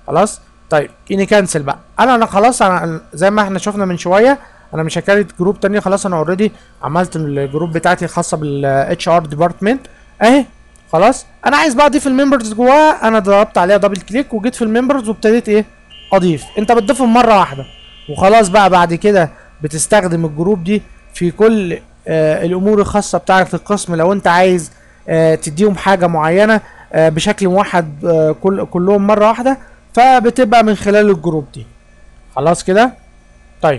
خلاص طيب اني كانسل بقى انا انا خلاص انا زي ما احنا شفنا من شويه انا مش هكريت جروب تانية خلاص انا اوريدي عملت الجروب بتاعتي الخاصه بالاتش ار ديبارتمنت اهي خلاص انا عايز بقى اضيف الممبرز جواها انا ضربت عليها دبل كليك وجيت في الممبرز وابتديت ايه اضيف انت بتضيفهم مره واحده وخلاص بقى بعد كده بتستخدم الجروب دي في كل آه الامور الخاصه بتاعه القسم لو انت عايز آه تديهم حاجه معينه آه بشكل موحد آه كل كلهم مره واحده فبتبقى من خلال الجروب دي خلاص كده طيب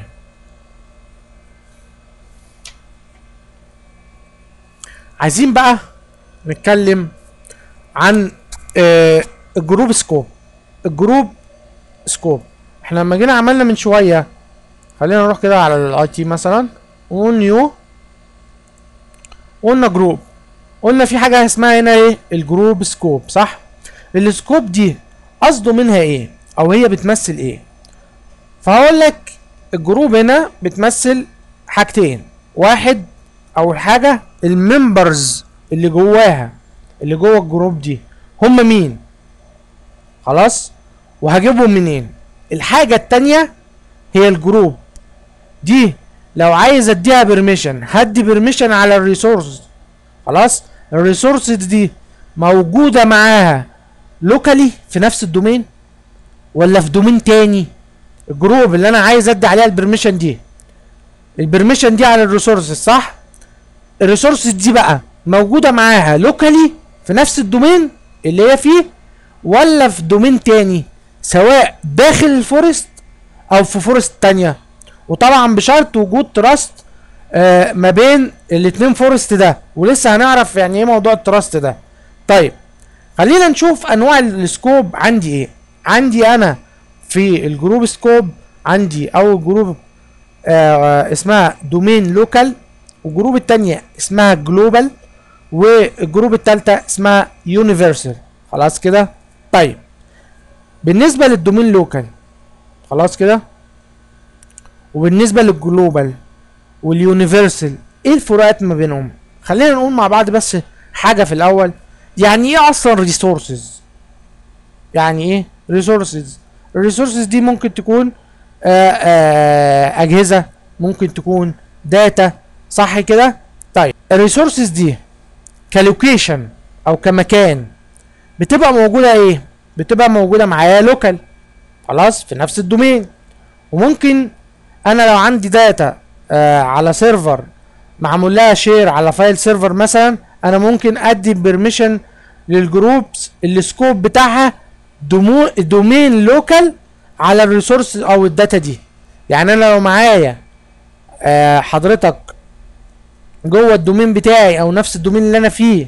عايزين بقى نتكلم عن آه الجروب سكوب الجروب سكوب احنا لما جينا عملنا من شويه خلينا نروح كده على الاي تي مثلا ونيو قلنا جروب قلنا في حاجه اسمها هنا ايه الجروب سكوب صح السكوب دي قصده منها ايه او هي بتمثل ايه فهقول لك الجروب هنا بتمثل حاجتين واحد اول حاجه الممبرز اللي جواها اللي جوه الجروب دي هم مين خلاص وهجيبهم منين الحاجه التانية هي الجروب دي لو عايز اديها بيرميشن هدي بيرميشن على الريسورس خلاص الريسورس دي موجوده معاها لوكالي في نفس الدومين ولا في دومين تاني الجروب اللي انا عايز ادي عليها البرميشن دي البرميشن دي على الريسورس صح الريسورس دي بقى موجوده معاها لوكالي في نفس الدومين اللي هي فيه ولا في دومين تاني سواء داخل الفورست او في فورست تانية وطبعا بشرط وجود تراست آه ما بين الاتنين فورست ده ولسه هنعرف يعني ايه موضوع التراست ده طيب خلينا نشوف انواع السكوب عندي ايه عندي انا في الجروب سكوب عندي اول جروب آه اسمها دومين لوكال والجروب التانية اسمها جلوبال والجروب التالتة اسمها يونيفرسال خلاص كده طيب بالنسبة للدومين لوكال خلاص كده وبالنسبة للجلوبال واليونيفرسال ايه الفروقات ما بينهم خلينا نقول مع بعض بس حاجة في الاول يعني ايه اصلا ريسورسز يعني ايه ريسورسز الريسورسز دي ممكن تكون آآ آآ اجهزة ممكن تكون داتا صح كده طيب الريسورسز دي كلوكيشن او كمكان بتبقى موجوده ايه بتبقى موجوده معايا لوكال خلاص في نفس الدومين وممكن انا لو عندي داتا آه على سيرفر معمول لها شير على فايل سيرفر مثلا انا ممكن ادي بيرميشن للجروبس السكوب بتاعها دومو دومين لوكال على الريسورس او الداتا دي يعني انا لو معايا آه حضرتك جوه الدومين بتاعي او نفس الدومين اللي انا فيه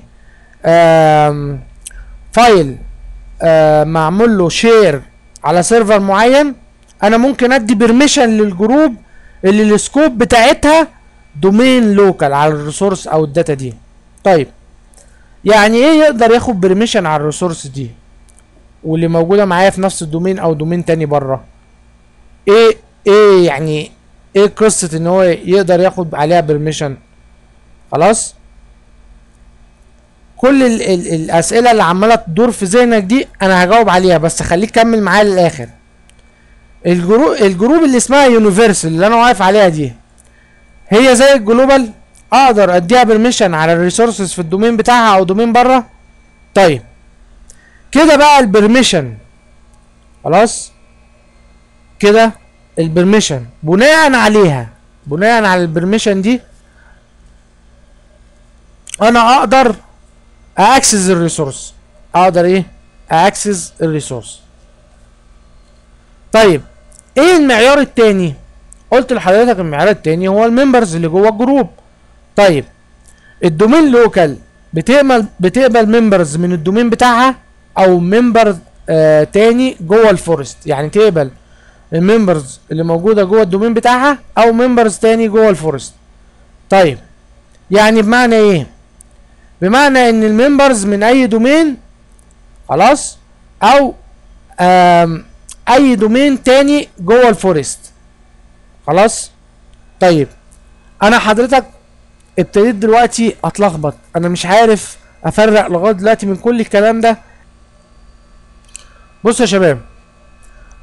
آم فايل آم معمول له شير على سيرفر معين انا ممكن ادي بيرميشن للجروب اللي السكوب بتاعتها دومين لوكال على الريسورس او الداتا دي طيب يعني ايه يقدر ياخد بيرميشن على الريسورس دي واللي موجوده معايا في نفس الدومين او دومين تاني بره ايه ايه يعني ايه قصه ان هو يقدر ياخد عليها بيرميشن خلاص كل ال ال الاسئله اللي عماله تدور في ذهنك دي انا هجاوب عليها بس خليك كمل معايا للاخر الجروب الجروب اللي اسمها يونيفرسال اللي انا واقف عليها دي هي زي الجلوبال اقدر اديها بيرميشن على الريسورسز في الدومين بتاعها او دومين بره طيب كده بقى البرميشن خلاص كده البرميشن بناء عليها بناء على البرميشن دي انا اقدر اكسس الريسورس اقدر ايه اكسس الريسورس طيب ايه المعيار التاني قلت لحضرتك المعيار التاني هو الممبرز اللي جوه الجروب طيب الدومين لوكال بتقبل بتقبل ممبرز من الدومين بتاعها او ممبر آه تاني جوه الفورست يعني تقبل الممبرز اللي موجوده جوه الدومين بتاعها او ممبرز تاني جوه الفورست طيب يعني بمعنى ايه بمعنى ان الممبرز من اي دومين خلاص او آم اي دومين تاني جوه الفورست خلاص طيب انا حضرتك ابتديت دلوقتي اتلخبط انا مش عارف افرق لغايه دلوقتي من كل الكلام ده بصوا يا شباب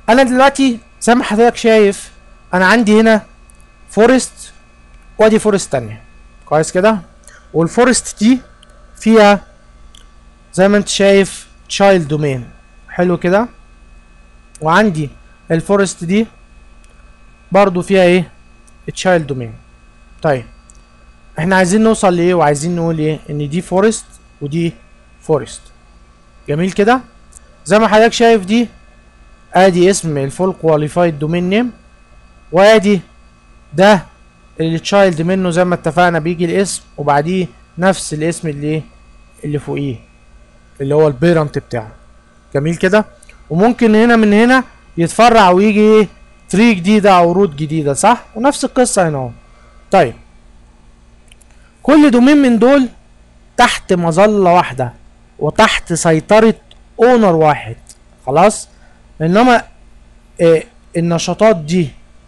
انا دلوقتي زي ما حضرتك شايف انا عندي هنا فورست وادي فورست تانية كويس كده والفورست دي فيها زي ما انت شايف تشايلد دومين حلو كده وعندي الفورست دي برضو فيها ايه تشايلد دومين طيب احنا عايزين نوصل لايه وعايزين نقول ايه ان دي فورست ودي فورست جميل كده زي ما حضرتك شايف دي ادي اسم الفول كواليفايد دومين نيم وادي ده التشايلد منه زي ما اتفقنا بيجي الاسم وبعديه نفس الاسم اللي ايه اللي فوقيه اللي هو البيرنت بتاعه جميل كده وممكن هنا من هنا يتفرع ويجي ايه تري جديدة او روت جديدة صح ونفس القصة هنا اهو طيب كل دومين من دول تحت مظلة واحدة وتحت سيطرة اونر واحد خلاص انما إيه النشاطات دي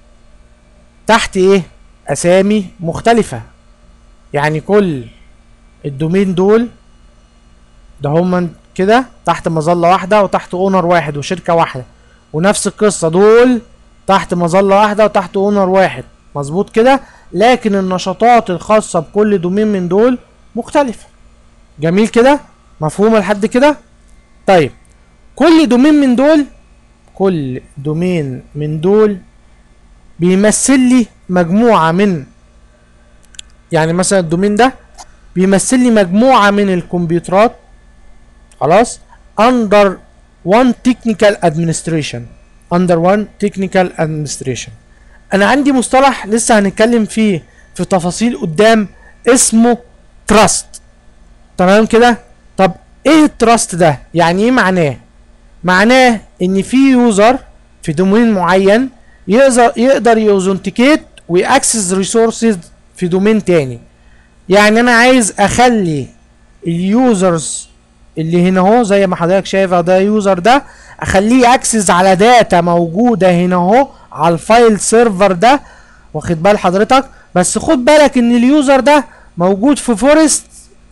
تحت ايه اسامي مختلفة يعني كل الدومين دول ده هما كده تحت مظلة واحدة وتحت اونر واحد وشركة واحدة ونفس القصة دول تحت مظلة واحدة وتحت اونر واحد مظبوط كده لكن النشاطات الخاصة بكل دومين من دول مختلفة جميل كده مفهومة لحد كده طيب كل دومين من دول كل دومين من دول بيمثل لي مجموعة من يعني مثلا الدومين ده بيمثل لي مجموعة من الكمبيوترات خلاص under one technical administration under one technical administration انا عندي مصطلح لسه هنتكلم فيه في تفاصيل قدام اسمه trust تمام كده طب ايه التراست ده يعني ايه معناه معناه ان في يوزر في دومين معين يقدر يقدر يوزنتيكيت ويأكسس ريسورسز في دومين تاني يعني انا عايز اخلي اليوزرز اللي هنا اهو زي ما حضرتك شايف ده يوزر ده اخليه اكسس على داتا موجوده هنا اهو على الفايل سيرفر ده واخد بال حضرتك بس خد بالك ان اليوزر ده موجود في فورست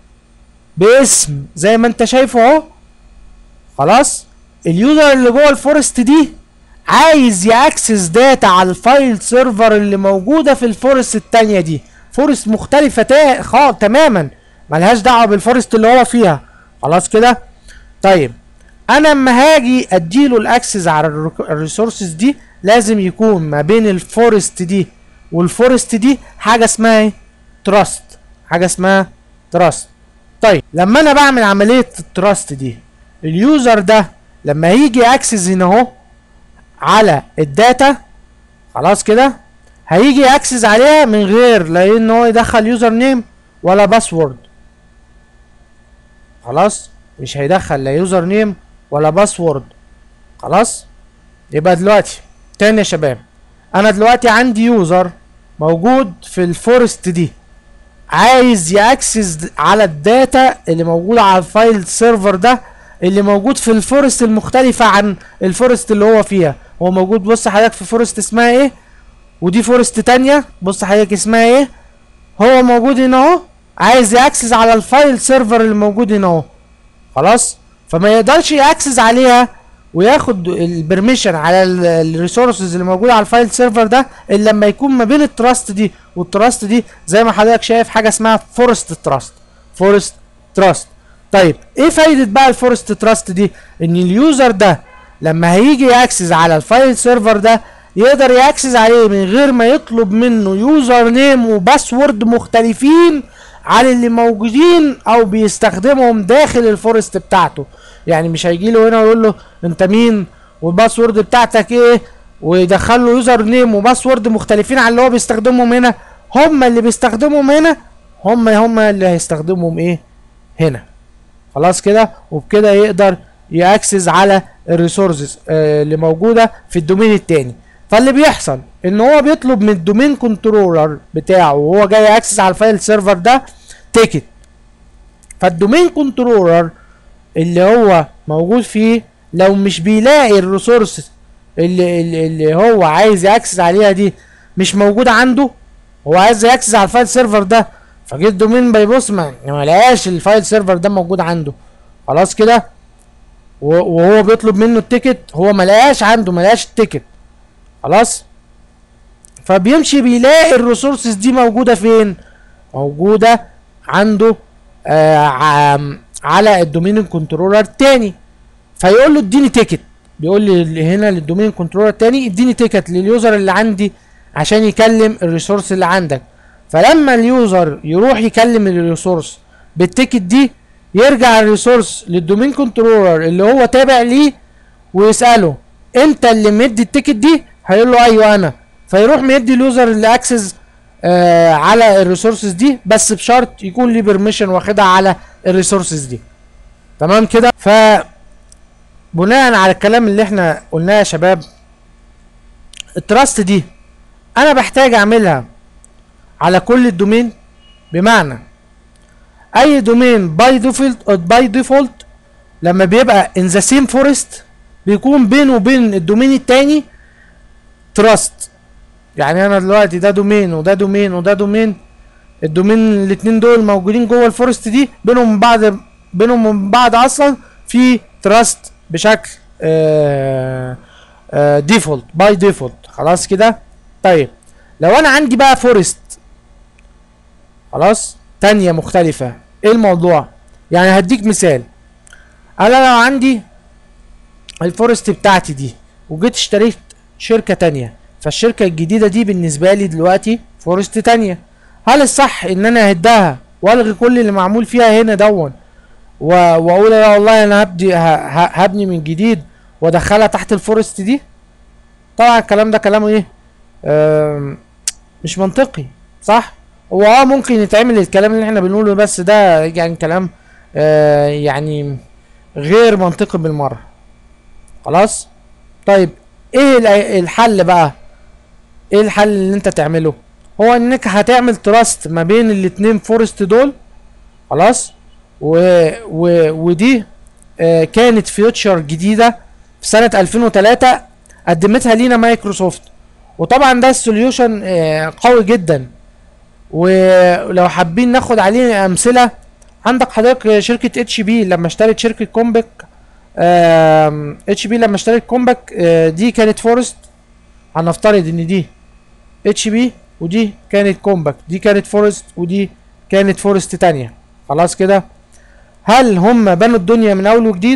باسم زي ما انت شايفه اهو خلاص اليوزر اللي جوه الفورست دي عايز ياكسس داتا على الفايل سيرفر اللي موجوده في الفورست التانية دي فورست مختلفه تا... خا... تماما ملهاش دعوه بالفورست اللي هو فيها خلاص كده طيب انا اما هاجي اديله الاكسس على الريسورسز دي لازم يكون ما بين الفورست دي والفورست دي حاجه اسمها ايه تراست حاجه اسمها تراست طيب لما انا بعمل عمليه التراست دي اليوزر ده لما يجي اكسس هنا اهو على الداتا خلاص كده هيجي اكسس عليها من غير لا ان هو يدخل يوزر نيم ولا باسورد خلاص مش هيدخل لا يوزر نيم ولا باسورد خلاص يبقى دلوقتي تاني يا شباب انا دلوقتي عندي يوزر موجود في الفورست دي عايز ياكسس على الداتا اللي موجوده على الفايل سيرفر ده اللي موجود في الفورست المختلفة عن الفورست اللي هو فيها هو موجود بص حضرتك في فورست اسمها ايه ودي فورست تانية بص حضرتك اسمها ايه هو موجود هنا اهو عايز ياكسس على الفايل سيرفر اللي موجود هنا اهو خلاص فما يقدرش ياكسس عليها وياخد البرميشن على الريسورسز اللي موجوده على الفايل سيرفر ده الا لما يكون ما بين التراست دي والتراست دي زي ما حضرتك شايف حاجه اسمها فورست تراست فورست تراست طيب ايه فايده بقى الفورست تراست دي ان اليوزر ده لما هيجي ياكسس على الفايل سيرفر ده يقدر ياكسس عليه من غير ما يطلب منه يوزر نيم وباسورد مختلفين عن اللي موجودين او بيستخدمهم داخل الفورست بتاعته يعني مش هيجي له هنا ويقول له انت مين والباسورد بتاعتك ايه ويدخل له يوزر نيم وباسورد مختلفين عن اللي هو بيستخدمهم هنا هم اللي بيستخدمهم هنا هم هم اللي هيستخدمهم ايه هنا خلاص كده وبكده يقدر ياكسس على الريسورسز آه اللي موجوده في الدومين التاني فاللي بيحصل ان هو بيطلب من الدومين كنترولر بتاعه وهو جاي اكسس على الفايل سيرفر ده تيكت فالدومين كنترولر اللي هو موجود فيه لو مش بيلاقي الريسورس اللي, اللي, اللي هو عايز ياكسس عليها دي مش موجوده عنده هو عايز ياكسس على الفايل سيرفر ده فجه الدومين بيبص ما ما لقاش الفايل سيرفر ده موجود عنده خلاص كده و- وهو بيطلب منه التيكت هو ما لقاش عنده ما لقاش التيكت خلاص فبيمشي بيلاقي الريسورسز دي موجوده فين موجوده عنده آه عم- على الدومين كنترولر التاني فيقول له اديني تيكت بيقول لي هنا للدومين كنترولر التاني اديني تيكت لليوزر اللي عندي عشان يكلم الريسورس اللي عندك فلما اليوزر يروح يكلم الريسورس بالتيكت دي يرجع الريسورس للدومين كنترولر اللي هو تابع ليه ويساله انت اللي مدي التيكت دي هيقول له ايوه انا فيروح مدي اليوزر اللي اكسس آه على الريسورسز دي بس بشرط يكون ليه بيرميشن واخدها على الريسورسز دي تمام كده ف بناء على الكلام اللي احنا قلناه يا شباب التراست دي انا بحتاج اعملها على كل الدومين بمعنى اي دومين باي ديفولت باي ديفولت لما بيبقى ان ذا سيم فورست بيكون بينه وبين الدومين التاني تراست يعني انا دلوقتي ده دومين وده دومين وده دومين الدومين الاتنين دول موجودين جوه الفورست دي بينهم من بعض بينهم من بعض اصلا في تراست بشكل ديفولت باي ديفولت خلاص كده طيب لو انا عندي بقى فورست خلاص تانية مختلفة ايه الموضوع يعني هديك مثال انا لو عندي الفورست بتاعتي دي وجيت اشتريت شركة تانية فالشركة الجديدة دي بالنسبة لي دلوقتي فورست تانية هل الصح ان انا اهدها والغي كل اللي معمول فيها هنا دون و- واقول لا والله انا هبدي ه- ه- هبني من جديد وادخلها تحت الفورست دي طبعا الكلام ده كلامه ايه آم، مش منطقي صح هو اه ممكن يتعمل الكلام اللي احنا بنقوله بس ده يعني كلام آه يعني غير منطقي بالمره خلاص طيب ايه الع- الحل بقى ايه الحل اللي انت تعمله هو انك هتعمل تراست ما بين الاتنين فورست دول خلاص و... و... ودي آه كانت فيوتشر جديده في سنه 2003 قدمتها لينا مايكروسوفت وطبعا ده السوليوشن آه قوي جدا ولو حابين ناخد عليه امثله عندك حضرتك شركه اتش بي لما اشترت شركه كومبك اتش بي لما اشترت كومبك آه، دي كانت فورست هنفترض ان دي اتش بي ودي كانت كومباك دي كانت فورست ودي كانت فورست تانية خلاص كده هل هم بنوا الدنيا من اول وجديد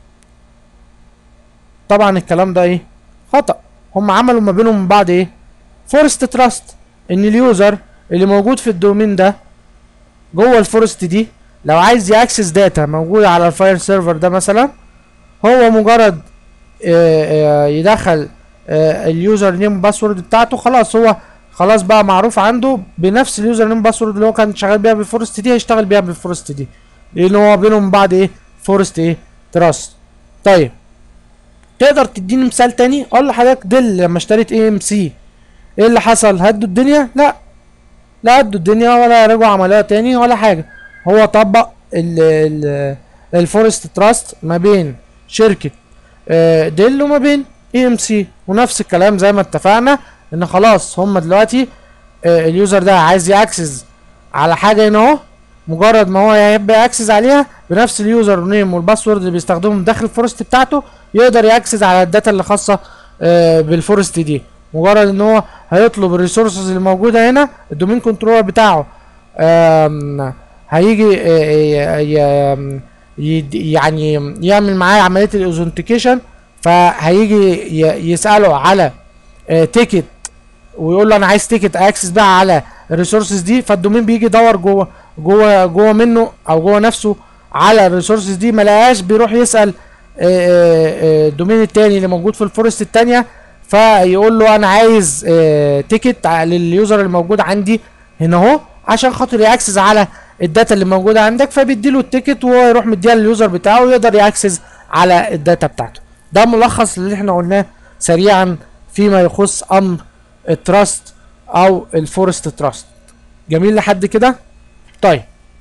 طبعا الكلام ده ايه خطأ هم عملوا ما بينهم من بعض ايه فورست تراست ان اليوزر اللي موجود في الدومين ده جوه الفورست دي لو عايز ياكسس داتا موجوده على الفاير سيرفر ده مثلا هو مجرد آه، آه، يدخل آه، اليوزر نيم باسورد بتاعته خلاص هو خلاص بقى معروف عنده بنفس اليوزر نيم باسورد اللي هو كان شغال بيها بالفورست دي هيشتغل بيها بالفورست دي لان هو بينهم بعض ايه فورست ايه تراست طيب تقدر تديني مثال تاني اقول لحضرتك دل لما اشتريت اي ام سي ايه اللي حصل هدوا الدنيا لا لا هدوا الدنيا ولا رجعوا عملوها تاني ولا حاجه هو طبق ال ال الفورست تراست ما بين شركه آه، ديل وما بين اي ام سي ونفس الكلام زي ما اتفقنا ان خلاص هم دلوقتي آه، اليوزر ده عايز ياكسس على حاجه هنا اهو مجرد ما هو يبقى ياكسس عليها بنفس اليوزر نيم والباسورد اللي بيستخدمهم داخل الفورست بتاعته يقدر ياكسس على الداتا اللي خاصه آه، بالفورست دي مجرد ان هو هيطلب الريسورسز اللي موجوده هنا الدومين كنترولر بتاعه آم، هيجي آه، ي- ي- يد- يعني يعمل معاه عمليه الاوثنتيكيشن فهيجي ي- يساله على تيكت ويقول له انا عايز تيكت اكسس بقى على الريسورسز دي فالدومين بيجي يدور جوه جوه جوه منه او جوه نفسه على الريسورسز دي ما لقاش بيروح يسال آه، آه، آه، الدومين التاني اللي موجود في الفورست التانية فيقول له انا عايز آه، تيكت لليوزر اللي موجود عندي هنا اهو عشان خاطر ياكسس على الداتا اللي موجوده عندك فبيديله التيكت وهو يروح مديها لليوزر بتاعه ويقدر ياكسس على الداتا بتاعته ده ملخص اللي احنا قلناه سريعا فيما يخص امر التراست او الفورست تراست جميل لحد كده طيب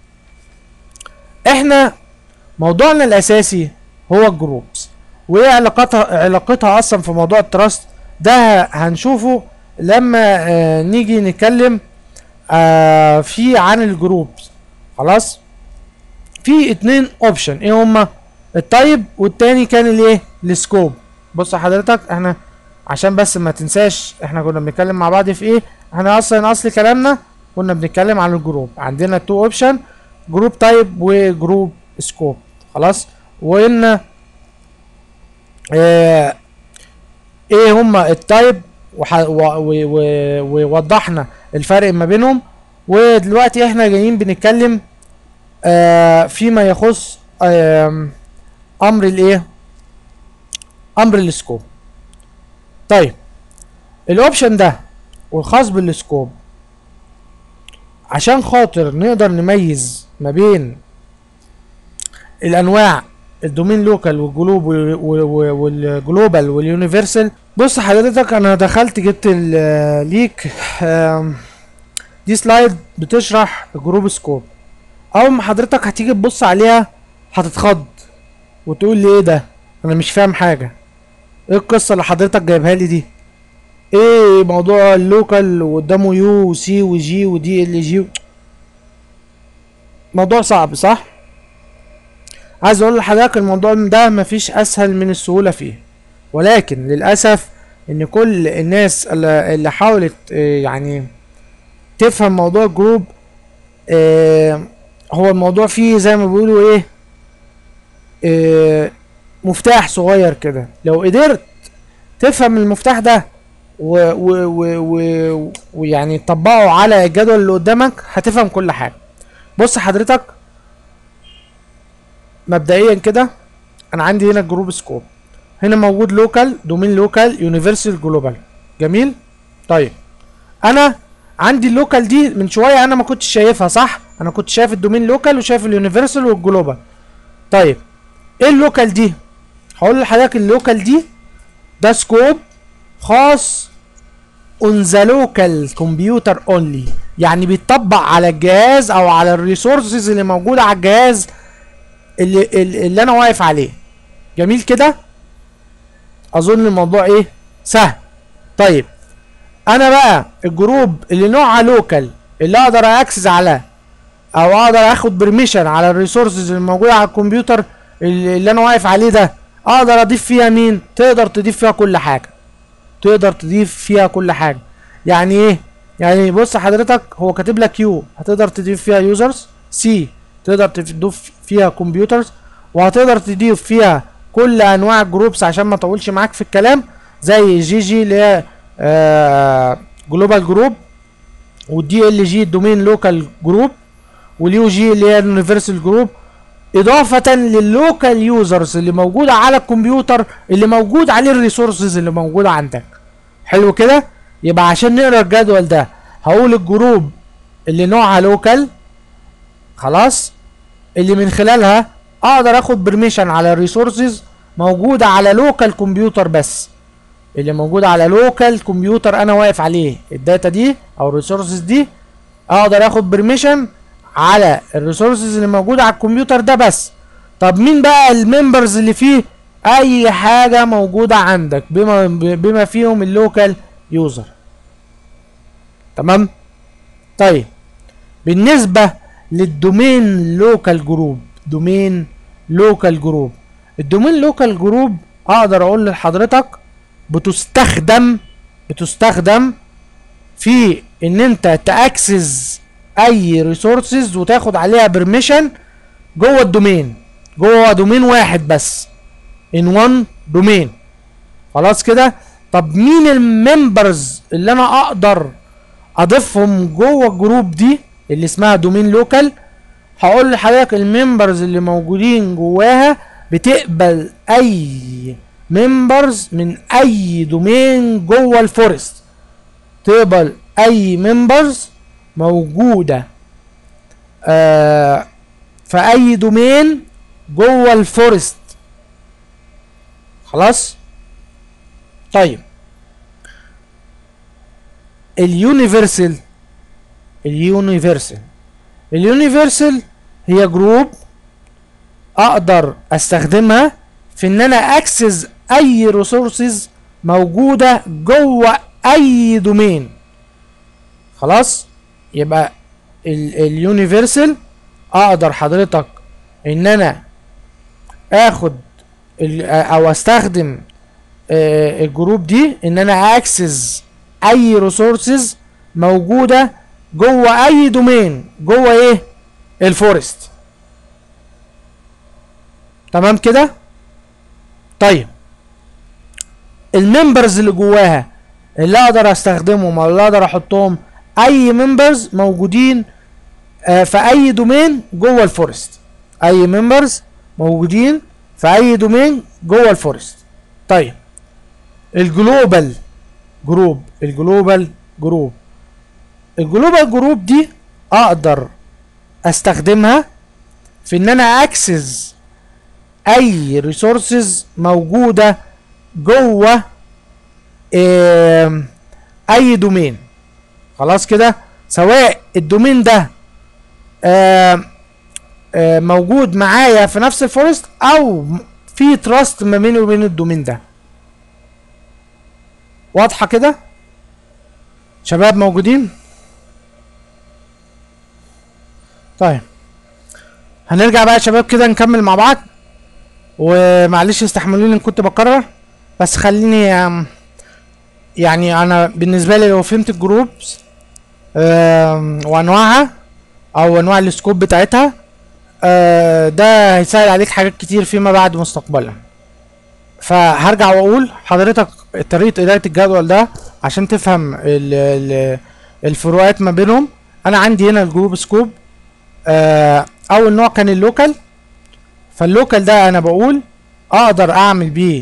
احنا موضوعنا الاساسي هو الجروبس وايه علاقتها علاقتها اصلا في موضوع التراست ده هنشوفه لما آه نيجي نتكلم آه في عن الجروبس خلاص في اتنين اوبشن ايه هما التايب والتاني كان الايه السكوب بص حضرتك احنا عشان بس ما تنساش احنا كنا بنتكلم مع بعض في ايه احنا اصلا اصل كلامنا كنا بنتكلم عن الجروب عندنا تو اوبشن جروب تايب وجروب سكوب خلاص وان اه ايه هما التايب وح- و- و- و- ووضحنا الفرق ما بينهم ودلوقتي احنا جايين بنتكلم آه فيما يخص آم، امر الايه امر السكوب طيب الاوبشن ده والخاص بالسكوب عشان خاطر نقدر نميز ما بين الانواع الدومين لوكال والجلوب وال- وال- والجلوبال واليونيفرسال بص حضرتك انا دخلت جبت ال- ليك آم، دي سلايد بتشرح الجروب سكوب اول ما حضرتك هتيجي تبص عليها هتتخض وتقول لي ايه ده انا مش فاهم حاجه ايه القصه اللي حضرتك جايبها لي دي ايه موضوع اللوكال وقدامه يو وسي وجي ودي ال جي موضوع صعب صح عايز اقول لحضرتك الموضوع ده مفيش اسهل من السهوله فيه ولكن للاسف ان كل الناس اللي اللي حاولت آه، يعني تفهم موضوع الجروب آه، هو الموضوع فيه زي ما بيقولوا ايه آه، مفتاح صغير كده لو قدرت تفهم المفتاح ده و- و- و- و- ويعني تطبقه على الجدول اللي قدامك هتفهم كل حاجه بص حضرتك مبدئيا كده انا عندي هنا الجروب سكوب هنا موجود لوكال دومين لوكال يونيفرسال جلوبال جميل طيب انا عندي اللوكال دي من شويه انا ما كنتش شايفها صح انا كنت شايف الدومين لوكال وشايف اليونيفرسال والجلوبال طيب ايه اللوكال دي هقول لحضرتك اللوكال دي ده سكوب خاص اون ذا لوكال كمبيوتر اونلي يعني بيتطبق على الجهاز او على الريسورسز اللي موجوده على الجهاز اللي, اللي, اللي انا واقف عليه جميل كده اظن الموضوع ايه سهل طيب انا بقى الجروب اللي نوعها لوكال اللي اقدر اكسس على او اقدر اخد برميشن على الريسورسز اللي موجوده على الكمبيوتر اللي, اللي انا واقف عليه ده اقدر اضيف فيها مين تقدر تضيف فيها كل حاجه تقدر تضيف فيها كل حاجه يعني ايه يعني بص حضرتك هو كاتب لك يو هتقدر تضيف فيها يوزرز سي تقدر تضيف فيها كمبيوترز وهتقدر تضيف فيها كل انواع الجروبس عشان ما اطولش معاك في الكلام زي جي جي اللي هي جلوبال جروب والدي ال جي دومين لوكال جروب واليو جي اللي هي يونيفرسال جروب اضافه لللوكال يوزرز اللي موجوده على الكمبيوتر اللي موجود عليه الريسورسز اللي موجوده عندك حلو كده يبقى عشان نقرا الجدول ده هقول الجروب اللي نوعها لوكال خلاص اللي من خلالها اقدر اخد برميشن على الريسورسز موجوده على لوكال كمبيوتر بس اللي موجوده على لوكال كمبيوتر انا واقف عليه الداتا دي او الريسورسز دي اقدر اخد برميشن على الريسورسز اللي موجوده على الكمبيوتر ده بس طب مين بقى الممبرز اللي فيه اي حاجه موجوده عندك بما بما فيهم اللوكال يوزر تمام طيب بالنسبه للدومين لوكال جروب دومين لوكال جروب الدومين لوكال جروب اقدر اقول لحضرتك بتستخدم بتستخدم في ان انت تاكسس اي ريسورسز وتاخد عليها برميشن جوه الدومين جوه دومين واحد بس ان وان دومين خلاص كده طب مين الممبرز اللي انا اقدر اضيفهم جوه الجروب دي اللي اسمها دومين لوكال هقول لحضرتك الممبرز اللي موجودين جواها بتقبل اي ممبرز من اي دومين جوه الفورست تقبل اي ممبرز موجوده آه في اي دومين جوه الفورست خلاص طيب اليونيفرسال اليونيفرسال اليونيفرسال هي جروب اقدر استخدمها في ان انا اكسس اي ريسورسز موجوده جوه اي دومين خلاص يبقى اليونيفرسال اقدر حضرتك ان انا اخد ال- او استخدم آه، الجروب دي ان انا اكسس اي ريسورسز موجوده جوه اي دومين جوه ايه الفورست تمام كده طيب الممبرز اللي جواها اللي اقدر استخدمهم او اللي اقدر احطهم اي ممبرز موجودين آه، في اي دومين جوه الفورست اي ممبرز موجودين في اي دومين جوه الفورست طيب الجلوبال جروب الجلوبال جروب الجلوبال جروب دي اقدر استخدمها في ان انا اكسس اي ريسورسز موجوده جوه آم، اي دومين خلاص كده سواء الدومين ده آم، آم، موجود معايا في نفس الفورست او م- في تراست ما بيني وبين الدومين ده واضحه كده شباب موجودين طيب هنرجع بقى يا شباب كده نكمل مع بعض ومعلش استحملوني ان كنت بكرر بس خليني آم، يعني انا بالنسبه لي لو فهمت الجروبس آم، وانواعها او انواع السكوب بتاعتها آه، ده هيسهل عليك حاجات كتير فيما بعد مستقبلا فهرجع واقول حضرتك طريقه اداره الجدول ده عشان تفهم ال ال الفروقات ما بينهم انا عندي هنا الجروب سكوب آه، اول نوع كان اللوكال فاللوكال ده انا بقول اقدر اعمل بيه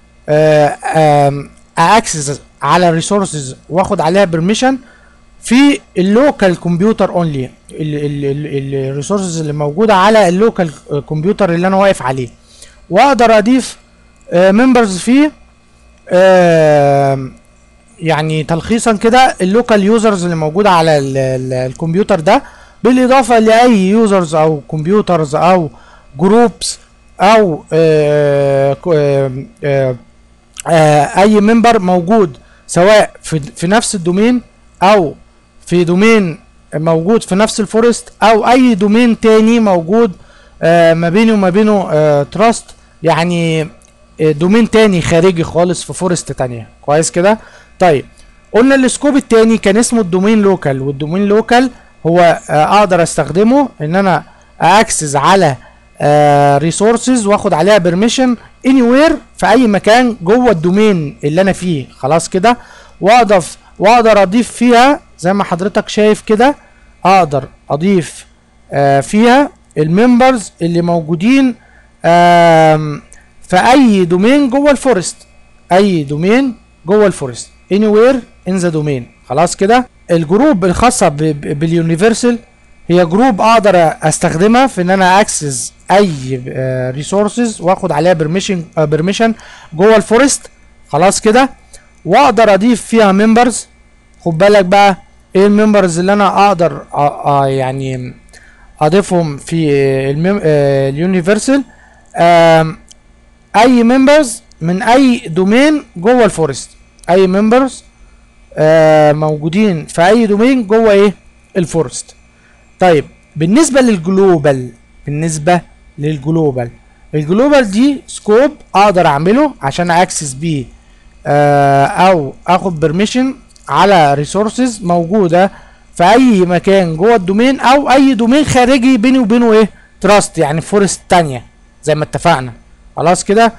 اكسس على ريسورسز واخد عليها بيرميشن في اللوكال كمبيوتر اونلي الريسورسز اللي موجوده على اللوكال كمبيوتر اللي انا واقف عليه واقدر اضيف ممبرز فيه آم، يعني تلخيصا كده اللوكال يوزرز اللي موجوده على ال- ال- الكمبيوتر ده بالاضافه لاي يوزرز او كمبيوترز او جروبس او آه، ك- آم، آه، آه، اي ممبر موجود سواء في في نفس الدومين او في دومين موجود في نفس الفورست او اي دومين تاني موجود آه، ما بيني وما بينه تراست يعني آه، دومين تاني خارجي خالص في فورست تانية كويس كده طيب قلنا السكوب التاني كان اسمه الدومين لوكال والدومين لوكال هو آه، اقدر استخدمه ان انا اكسس على ريسورسز واخد عليها بيرميشن اني وير في اي مكان جوه الدومين اللي انا فيه خلاص كده واضف واقدر اضيف فيها زي ما حضرتك شايف كده اقدر اضيف آه فيها الممبرز اللي موجودين آم، في اي دومين جوه الفورست اي دومين جوه الفورست anywhere in the domain خلاص كده الجروب الخاصه ب- ب- باليونيفرسال هي جروب اقدر استخدمها في ان انا اكسس اي ريسورسز واخد عليها بيرميشن بيرميشن جوه الفورست خلاص كده واقدر اضيف فيها ممبرز خد بالك بقى ايه الممبرز اللي انا اقدر أ- أ- يعني اضيفهم في المم... آه، اليونيفرسال آم، اي ممبرز من اي دومين جوه الفورست اي ممبرز موجودين في اي دومين جوه ايه الفورست طيب بالنسبه للجلوبال بالنسبه للجلوبال الجلوبال دي سكوب اقدر اعمله عشان اكسس بيه آه او اخد بيرميشن على ريسورسز موجوده في اي مكان جوه الدومين او اي دومين خارجي بيني وبينه ايه تراست يعني فورست تانية زي ما اتفقنا خلاص كده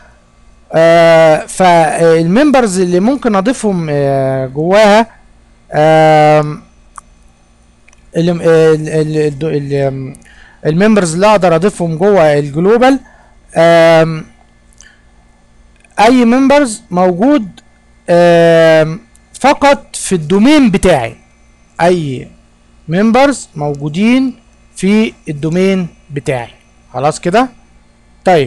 آه فالممبرز اللي ممكن اضيفهم آه جواها آم، اللي ال- ال- ال- ال- ال- الممبرز اللي اقدر اضيفهم جوه الجلوبال آم، اي ممبرز موجود آم، فقط في الدومين بتاعي اي ممبرز موجودين في الدومين بتاعي خلاص كده طيب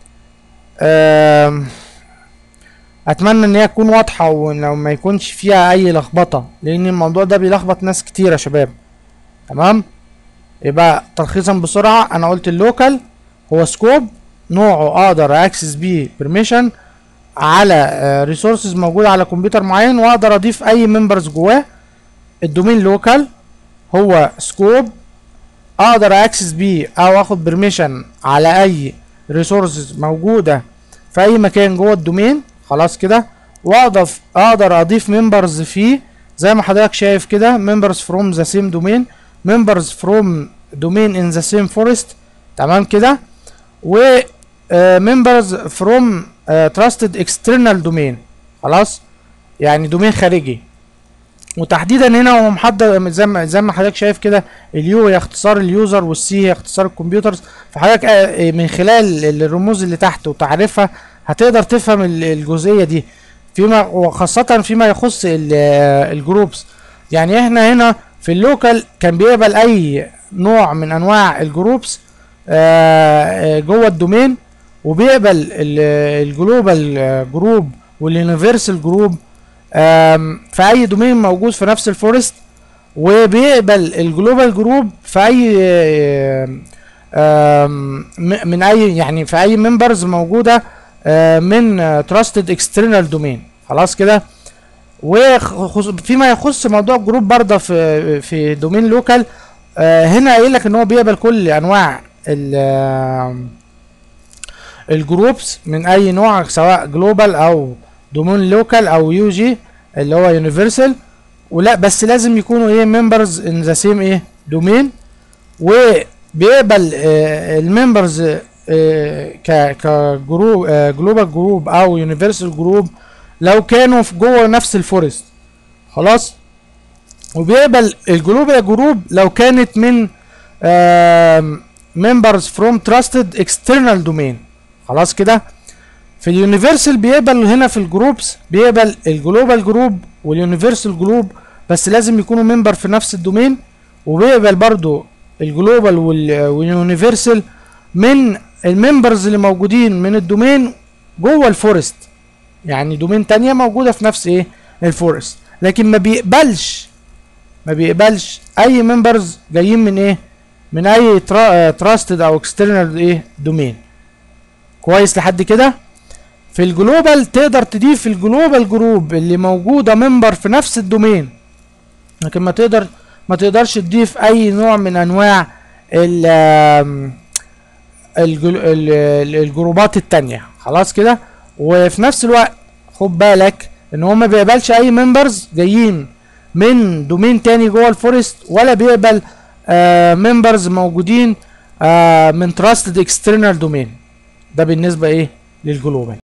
آم، اتمنى ان هي تكون واضحه ولو ما يكونش فيها اي لخبطه لان الموضوع ده بيلخبط ناس كتير يا شباب تمام يبقى تلخيصا بسرعه انا قلت اللوكال هو سكوب نوعه اقدر اكسس بيه بيرميشن على ريسورسز موجوده على كمبيوتر معين واقدر اضيف اي ممبرز جواه الدومين لوكال هو سكوب اقدر اكسس بيه او اخد بيرميشن على اي ريسورسز موجوده في اي مكان جوه الدومين خلاص كده واقدر اقدر اضيف ممبرز فيه زي ما حضرتك شايف كده members from the same domain members from domain in the same forest تمام كده و آه، members from آه، trusted external domain خلاص يعني دومين خارجي وتحديدا هنا هو محدد زي ما زي ما حضرتك شايف كده اليو هي اختصار اليوزر والسي هي اختصار الكمبيوترز فحضرتك آه، من خلال الرموز اللي تحت وتعريفها هتقدر تفهم ال- الجزئيه دي فيما وخاصه فيما يخص ال- آه، الجروبس يعني احنا هنا في اللوكال كان بيقبل اي نوع من انواع الجروبس آه، آه، جوه الدومين وبيقبل ال- الجلوبال جروب واليونيفرسال جروب آم، في اي دومين موجود في نفس الفورست وبيقبل الجلوبال جروب في اي آم، آم، م- من اي يعني في اي ممبرز موجوده آه، من تراستد اكسترنال دومين خلاص كده وفيما يخص موضوع الجروب برضه في في دومين لوكال هنا قايل لك ان هو بيقبل كل انواع ال آم، الجروبس من اي نوع سواء جلوبال او دومين لوكال او يو جي اللي هو يونيفرسال ولا بس لازم يكونوا ايه ممبرز ان ذا سيم ايه دومين وبيقبل الممبرز ك كجروب جلوبال جروب او يونيفرسال جروب لو كانوا في جوه نفس الفورست خلاص وبيقبل الجلوبال جروب لو كانت من ممبرز فروم تراستد اكسترنال دومين خلاص كده في اليونيفرسال بيقبل هنا في الجروبس بيقبل الجلوبال جروب واليونيفرسال جروب بس لازم يكونوا ممبر في نفس الدومين وبيقبل برضو الجلوبال وال- واليونيفرسال من الممبرز اللي موجودين من الدومين جوه الفورست يعني دومين تانية موجودة في نفس ايه الفورست لكن ما بيقبلش ما بيقبلش اي ممبرز جايين من ايه من اي تراستد او اكسترنال ايه دومين كويس لحد كده في الجلوبال تقدر تضيف الجلوبال جروب اللي موجوده ممبر في نفس الدومين لكن ما تقدر ما تقدرش تضيف اي نوع من انواع ال آم، الجل- ال- ال- الجروبات التانية خلاص كده وفي نفس الوقت خد بالك ان هو ما بيقبلش اي ممبرز جايين من دومين تاني جوه الفورست ولا بيقبل ممبرز موجودين آه من تراستد اكسترنال دومين ده بالنسبه ايه للجلوبال